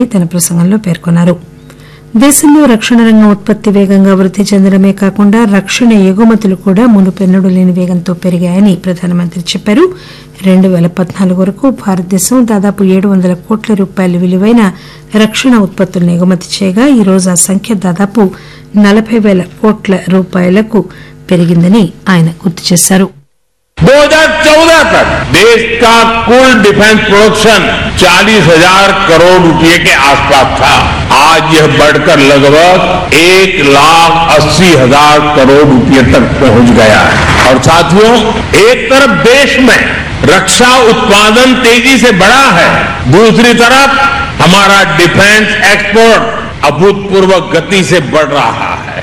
తన ప్రసంగంలో పేర్కొన్నారు దేశంలో రక్షణ రంగం ఉత్పత్తి వేగంగా వృద్ది చెందడమే కాకుండా రక్షణ ఎగుమతులు కూడా మునుపెన్నడూ లేని వేగంతో పెరిగాయని ప్రధానమంత్రి చెప్పారు రెండు పేల పద్నాలుగు వరకు భారతదేశం దాదాపు ఏడు వందల కోట్ల రూపాయల విలువైన రక్షణ ఉత్పత్తులను ఎగుమతి చేయగా ఈ రోజు ఆ సంఖ్య దాదాపు నలబై పేల కోట్ల రూపాయలకు పెరిగిందని ఆయన గుర్తు చేశారు 2014 तक देश का कुल डिफेंस प्रोडक्शन चालीस हजार करोड़ रुपए के आसपास था आज यह बढ़कर लगभग एक लाख अस्सी हजार करोड़ रुपए तक पहुंच गया है और साथियों एक तरफ देश में रक्षा उत्पादन तेजी से बढ़ा है दूसरी तरफ हमारा डिफेंस एक्सपोर्ट अभूतपूर्व गति से बढ़ रहा है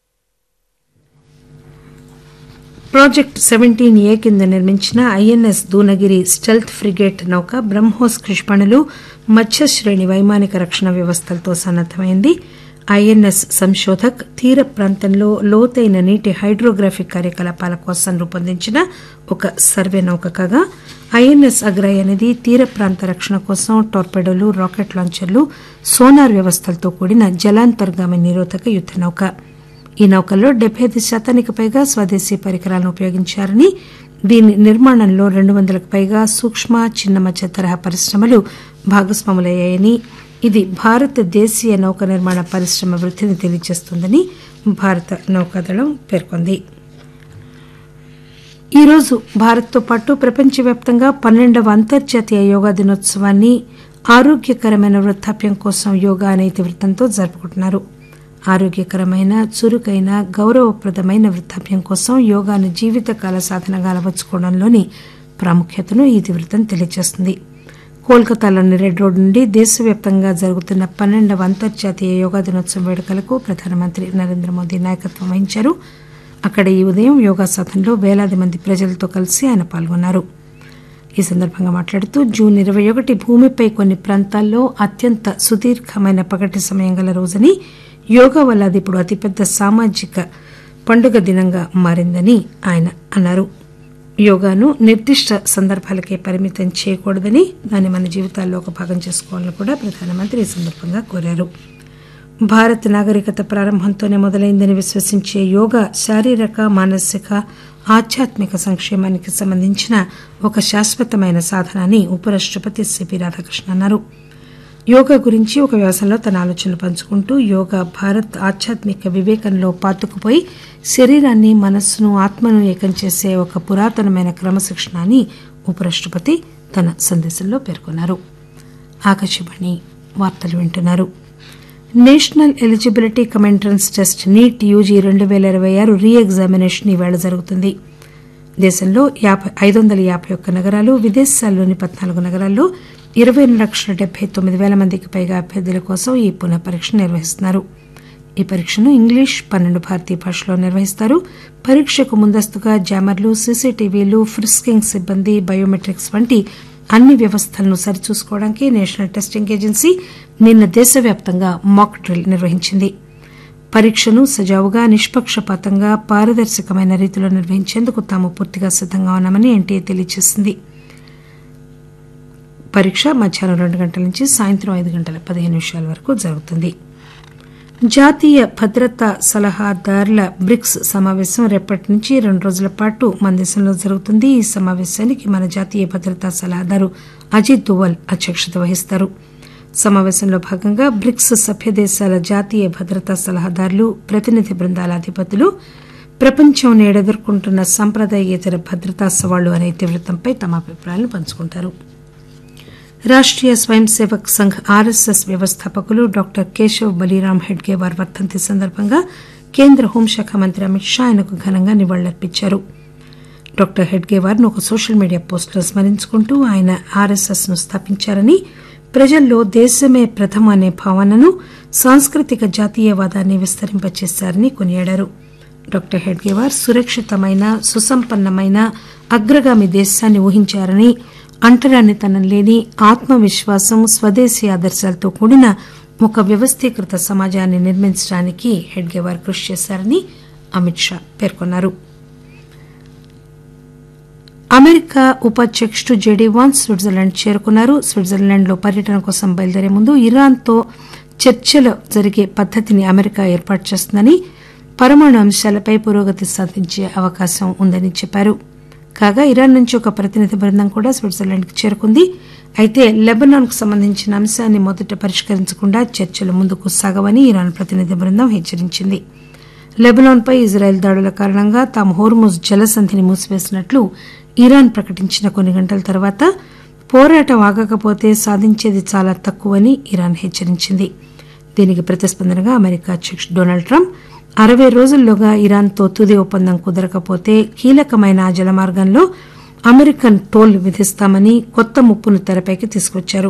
ప్రాజెక్ట్ సెవెంటీన్ ఏ కింద నిర్మించిన ఐఎన్ఎస్ దూనగిరి స్టెల్త్ ఫ్రిగేట్ నౌక బ్రహ్మోస్ క్షిపణులు మధ్య శ్రేణి వైమానిక రక్షణ వ్యవస్థలతో సన్నద్దమైంది ఐఎన్ఎస్ సంశోధక్ తీర ప్రాంతంలో లోతైన నీటి హైడ్రోగ్రాఫిక్ కార్యకలాపాల కోసం రూపొందించిన ఒక సర్వే నౌక కాగా ఐఎన్ఎస్ అగ్రయ్ అనేది తీర ప్రాంత రక్షణ కోసం టార్పెడోలు రాకెట్ లాంచర్లు సోనార్ వ్యవస్థలతో కూడిన జలాంతర్గామి నిరోధక యుద్ద నౌక ఈ నౌకల్లో డెబ్బై ఐదు శాతానికి పైగా స్వదేశీ పరికరాలను ఉపయోగించారని దీని నిర్మాణంలో రెండు వందలకు పైగా సూక్ష్మ చిన్న మధ్య తరహా పరిశ్రమలు భాగస్వాములయ్యాయని ఇది భారత దేశీయ నౌక నిర్మాణ పరిశ్రమ వృద్దిని తెలియజేస్తుందని భారత నౌకాదళం పేర్కొంది ఈరోజు భారత్తో పాటు ప్రపంచవ్యాప్తంగా పన్నెండవ అంతర్జాతీయ యోగా దినోత్సవాన్ని ఆరోగ్యకరమైన వృద్దాప్యం కోసం యోగా అనే ఇతివృత్తంతో జరుపుకుంటున్నారు ఆరోగ్యకరమైన చురుకైన గౌరవప్రదమైన వృద్దాప్యం కోసం యోగాను జీవితకాల సాధనగా అలవర్చుకోవడంలోని ప్రాముఖ్యతను ఈ ఇతివృత్తం తెలియజేస్తుంది కోల్కతాలోని రెడ్ రోడ్ నుండి దేశవ్యాప్తంగా జరుగుతున్న పన్నెండవ అంతర్జాతీయ యోగా దినోత్సవం వేడుకలకు ప్రధానమంత్రి నరేంద్ర మోదీ నాయకత్వం వహించారు అక్కడ ఈ ఉదయం యోగా సాధనలో వేలాది మంది ప్రజలతో కలిసి ఆయన పాల్గొన్నారు ఈ సందర్భంగా మాట్లాడుతూ జూన్ ఇరవై ఒకటి భూమిపై కొన్ని ప్రాంతాల్లో అత్యంత సుదీర్ఘమైన పగటి సమయం గల రోజని యోగా వల్ల అది ఇప్పుడు అతిపెద్ద సామాజిక పండుగ దినంగా మారిందని ఆయన అన్నారు యోగాను నిర్దిష్ట సందర్భాలకే పరిమితం చేయకూడదని దాన్ని మన జీవితాల్లో ఒక భాగం చేసుకోవాలని కూడా ప్రధానమంత్రి ఈ సందర్భంగా కోరారు భారత్ నాగరికత ప్రారంభంతోనే మొదలైందని విశ్వసించే యోగా శారీరక మానసిక ఆధ్యాత్మిక సంక్షేమానికి సంబంధించిన ఒక శాశ్వతమైన సాధన అని ఉపరాష్టపతి సిపి రాధాకృష్ణ అన్నారు యోగా గురించి ఒక వ్యాసంలో తన ఆలోచనలు పంచుకుంటూ యోగా భారత్ ఆధ్యాత్మిక వివేకంలో పాతుకుపోయి శరీరాన్ని మనస్సును ఆత్మను ఏకం చేసే ఒక పురాతనమైన క్రమశిక్షణ అని ఉపరాష్టపతి తన సందేశంలో పేర్కొన్నారు ఆకాశవాణి వార్తలు వింటున్నారు National Eligibility cum Entrance Test NEET UG రెండు పేల ఇరవై ఆరు రీ ఎగ్జామినేషన్ ఈవేళ జరుగుతుంది దేశంలో యాభై ఐదు వందల యాభై ఒక్క నగరాలు విదేశాల్లోని పద్నాలుగు నగరాల్లో ఇరవై రెండు లక్షల డెబ్బై తొమ్మిది పేల మందికి పైగా అభ్యర్థుల కోసం ఈ పునః పరీక్ష నిర్వహిస్తున్నారు ఈ పరీక్షను ఇంగ్లీష్ పన్నెండు భారతీయ భాషల్లో నిర్వహిస్తారు పరీక్షకు ముందస్తుగా జామర్లు సీసీటీవీలు ఫ్రిస్కింగ్ సిబ్బంది బయోమెట్రిక్స్ వంటి అన్ని వ్యవస్థలను సరిచూసుకోవడానికి నేషనల్ టెస్టింగ్ ఏజెన్సీ నిన్న దేశవ్యాప్తంగా మాక్ డ్రిల్ నిర్వహించింది పరీక్షను సజావుగా నిష్పక్షపాతంగా పారదర్శకమైన రీతిలో నిర్వహించేందుకు తాము పూర్తిగా సిద్దంగా ఉన్నామని ఎన్టీఏ తెలియజేసింది పరీక్ష మధ్యాహ్నం రెండు గంటల నుంచి సాయంత్రం ఐదు గంటల పదిహేను నిమిషాల వరకు జరుగుతుంది జాతీయ భద్రతా సలహాదారుల బ్రిక్స్ సమావేశం రేపటి నుంచి రెండు రోజుల పాటు మన దేశంలో జరుగుతుంది ఈ సమావేశానికి మన జాతీయ భద్రతా సలహాదారు అజిత్ దోవల్ అధ్యక్షత వహిస్తారు సమావేశంలో భాగంగా బ్రిక్స్ సభ్య దేశాల జాతీయ భద్రతా సలహాదారులు ప్రతినిధి బృందాల అధిపతులు ప్రపంచం నేడు ఎదుర్కొంటున్న సంప్రదాయేతర భద్రతా సవాళ్లు అనే ఇతివృత్తంపై తమ అభిప్రాయాలను పంచుకుంటారు రాష్టీయ స్వయం సేవక్ సంఘ్ ఆర్ఎస్ఎస్ వ్యవస్థాపకులు డాక్టర్ కేశవ్ బలీరామ్ హెడ్గేవార్ వర్ధంతి సందర్భంగా కేంద్ర హోంశాఖ మంత్రి అమిత్ షా ఆయనకు ఘనంగా నివాళులర్పించారు డాక్టర్ హెడ్గేవార్ ను ఒక సోషల్ మీడియా పోస్టులో స్మరించుకుంటూ ఆయన ఆర్ఎస్ఎస్ ను స్థాపించారని ప్రజల్లో దేశమే ప్రథమ అనే భావనను సాంస్కృతిక జాతీయవాదాన్ని విస్తరింపచేశారని కొనియాడారు డాక్టర్ హెడ్గేవార్ సురక్షితమైన సుసంపన్నమైన అగ్రగామి దేశాన్ని ఊహించారని అంటరానితనం లేని ఆత్మవిశ్వాసం స్వదేశీ ఆదర్శాలతో కూడిన ఒక వ్యవస్థీకృత సమాజాన్ని నిర్మించడానికి హెడ్గేవార్ కృషి చేశారని అమిత్ షా పేర్కొన్నారు అమెరికా ఉపాధ్యక్షుడు జేడీ వాన్స్ స్విట్జర్లాండ్ చేరుకున్నారు స్విట్జర్లాండ్ లో పర్యటన కోసం బయలుదేరే ముందు ఇరాన్తో చర్చలు జరిగే పద్దతిని అమెరికా ఏర్పాటు చేస్తుందని పరమాణు అంశాలపై పురోగతి సాధించే అవకాశం ఉందని చెప్పారు కాగా ఇరాన్ నుంచి ఒక ప్రతినిధి బృందం కూడా స్విట్జర్లాండ్ కి చేరుకుంది అయితే లెబనాన్ కు సంబంధించిన అంశాన్ని మొదట పరిష్కరించకుండా చర్చలు ముందుకు సాగవని ఇరాన్ ప్రతినిధి బృందం హెచ్చరించింది లెబనాన్ పై ఇజ్రాయెల్ దాడుల కారణంగా తాము హోర్ముజ్ జలసంధిని మూసివేసినట్లు ఇరాన్ ప్రకటించిన కొన్ని గంటల తర్వాత పోరాటం ఆగకపోతే సాధించేది చాలా తక్కువని ఇరాన్ హెచ్చరించింది దీనికి ప్రతిస్పందనగా అమెరికా అధ్యక్షుడు డొనాల్డ్ ట్రంప్ అరవై రోజుల్లోగా ఇరాన్తో తుది ఒప్పందం కుదరకపోతే కీలకమైన ఆ జలమార్గంలో అమెరికన్ టోల్ విధిస్తామని కొత్త ముప్పును తెరపైకి తీసుకొచ్చారు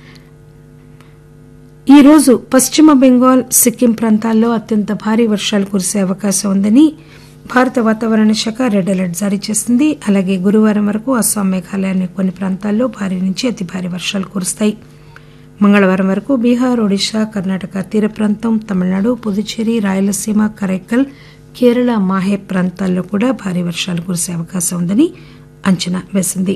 ఈ రోజు పశ్చిమ బెంగాల్ సిక్కిం ప్రాంతాల్లో అత్యంత భారీ వర్షాలు కురిసే అవకాశం ఉందని భారత వాతావరణ శాఖ రెడ్ అలర్ట్ జారీ చేసింది అలాగే గురువారం వరకు అస్సాం మేఘాలయాన్ని కొన్ని ప్రాంతాల్లో భారీ నుంచి అతి భారీ వర్షాలు కురుస్తాయి మంగళవారం వరకు బీహార్ ఒడిశా కర్ణాటక తీర ప్రాంతం తమిళనాడు పుదుచ్చేరి రాయలసీమ కరైకల్ కేరళ మాహే ప్రాంతాల్లో కూడా భారీ వర్షాలు కురిసే అవకాశం ఉందని అంచనా వేసింది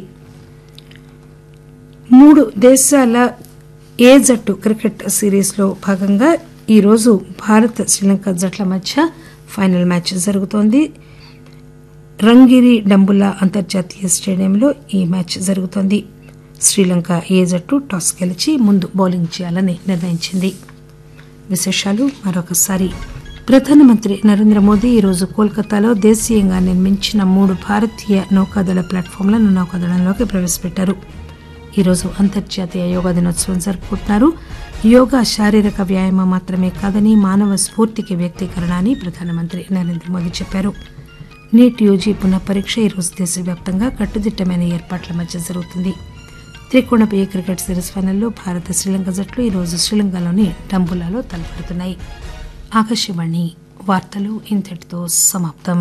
మూడు దేశాల ఏ జట్టు క్రికెట్ సిరీస్ లో భాగంగా ఈరోజు భారత్ శ్రీలంక జట్ల మధ్య ఫైనల్ మ్యాచ్ జరుగుతోంది రంగిరి డంబుల్లా అంతర్జాతీయ స్టేడియంలో ఈ మ్యాచ్ జరుగుతోంది శ్రీలంక ఏ జట్టు టాస్ గెలిచి ముందు బౌలింగ్ చేయాలని నిర్ణయించింది విశేషాలు మరొకసారి ప్రధానమంత్రి నరేంద్ర మోదీ ఈరోజు కోల్కతాలో దేశీయంగా నిర్మించిన మూడు భారతీయ నౌకాదళ ప్లాట్ఫామ్లను నౌకాదళంలోకి ప్రవేశపెట్టారు ఈరోజు అంతర్జాతీయ యోగా దినోత్సవం జరుపుకుంటున్నారు యోగా శారీరక వ్యాయామం మాత్రమే కాదని మానవ స్ఫూర్తికి వ్యక్తీకరణ అని ప్రధానమంత్రి నరేంద్ర మోదీ చెప్పారు నీట్ యూజీ పునః పరీక్ష ఈరోజు దేశవ్యాప్తంగా కట్టుదిట్టమైన ఏర్పాట్ల మధ్య జరుగుతుంది త్రికోణపై క్రికెట్ సిరీస్ ఫైనల్లో భారత శ్రీలంక జట్లు ఈరోజు శ్రీలంకలోని డంబులాలో తలపడుతున్నాయి ఆకాశవాణి వార్తలు ఇంతటితో సమాప్తం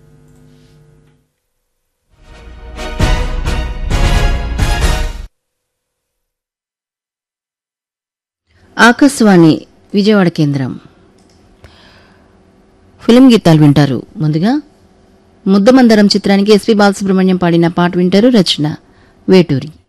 ఆకాశవాణి విజయవాడ కేంద్రం ఫిలిం గీతాలు వింటారు ముందుగా ముద్దమందరం చిత్రానికి ఎస్పి బాలసుబ్రహ్మణ్యం పాడిన పాట వింటారు రచన వేటూరి